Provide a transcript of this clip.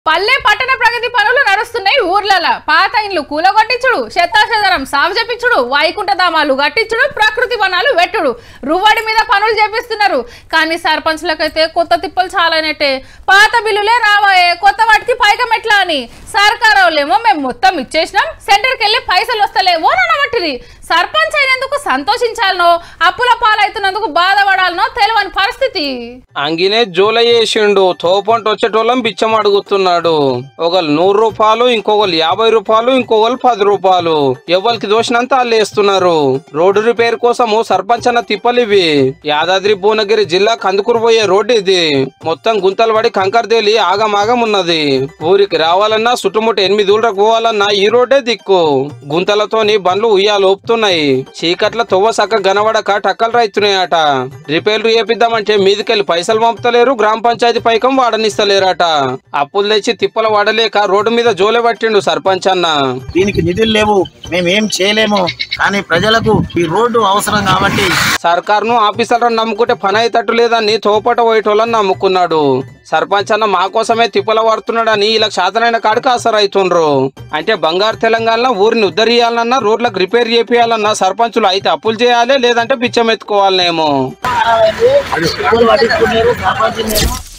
పల్లె పట్టణ ప్రగతి పనులు నడుస్తున్నాయి ఊర్లలో పాత ఇండ్లు కూలగొట్టించుడు శతాశదరం సాగు చేపించుడు వైకుంఠధామాలు కట్టించుడు ప్రకృతి వనాలు వెట్టుడు రువ్వడి మీద పనులు చేపిస్తున్నారు కానీ సర్పంచ్లకైతే కొత్త తిప్పలు చాలైనట్టే పాత బిల్లులే రావాయే కొత్త వాటికి పైకం ఎట్లా అని సర్కార్ వాళ్ళేమో మేము మొత్తం ఇచ్చేసినాం సెంటర్కి వెళ్ళి పైసలు వస్తలేవో అనబట్టిరి సర్పంచ్ అయినందుకు సంతోషించాలనో అప్పుల పాలవుతున్నందుకు బాధపడాలనో తెలియని పరిస్థితి అంగినే జూలై వేసిండు తోపంట వచ్చేటోళ్ళం బిచ్చం అడుగుతున్నాడు ఒకళ్ళు నూరు రూపాయలు ఇంకొకరు యాభై రూపాయలు ఇంకొకరు పది రూపాయలు ఎవరికి దోషినంత వాళ్ళు వేస్తున్నారు రోడ్డు రిపేర్ కోసము సర్పంచ్ అన్న తిప్పలు ఇవి యాదాద్రి భువనగిరి జిల్లా కందుకూరు పోయే రోడ్డు ఇది మొత్తం గుంతలు పడి కంకర తేలి ఆగమాగం ఉన్నది ఊరికి రావాలన్నా చుట్టుముట్టు ఎనిమిది ఊళ్ళకు పోవాలన్నా ఈ రోడ్డే దిక్కు గుంతలతోని బండ్లు ఉయ్యాలు ఊపుతున్నాయి చీకట్ల తొవ్వ సక్క గనబడక టక్కలు రైతున్నాయట రిపేర్లు చేపిద్దామంటే మీదికెళ్ళి పైసలు పంపుతలేరు గ్రామ పంచాయతీ పైకం వాడనిస్తలేరట అప్పులు తెచ్చి తిప్పలు వాడలేక రోడ్డు మీద జోలే పట్టిండు సర్పంచ్ అన్న దీనికి నిధులు లేవు మేము ఏం చేయలేము కానీ ప్రజలకు ఈ రోడ్డు అవసరం కాబట్టి సర్కార్ను ఆఫీసర్లను నమ్ముకుంటే పని అయ్యేటట్టు లేదని తోపట పోయేటోళ్ళని నమ్ముకున్నాడు సర్పంచ్ అన్న మా కోసమే తిప్పల పడుతున్నాడని ఇలా శాతనైన కాడికి అసరైతుండ్రు అంటే బంగారు తెలంగాణలో ఊరిని ఉద్ధరియాలన్నా రోడ్లకు రిపేర్ చేపియాలన్నా సర్పంచులు అయితే అప్పులు చేయాలి లేదంటే బిచ్చం ఎత్తుకోవాలనేమో పట్టించుకున్నారు సర్పంచ్ నేను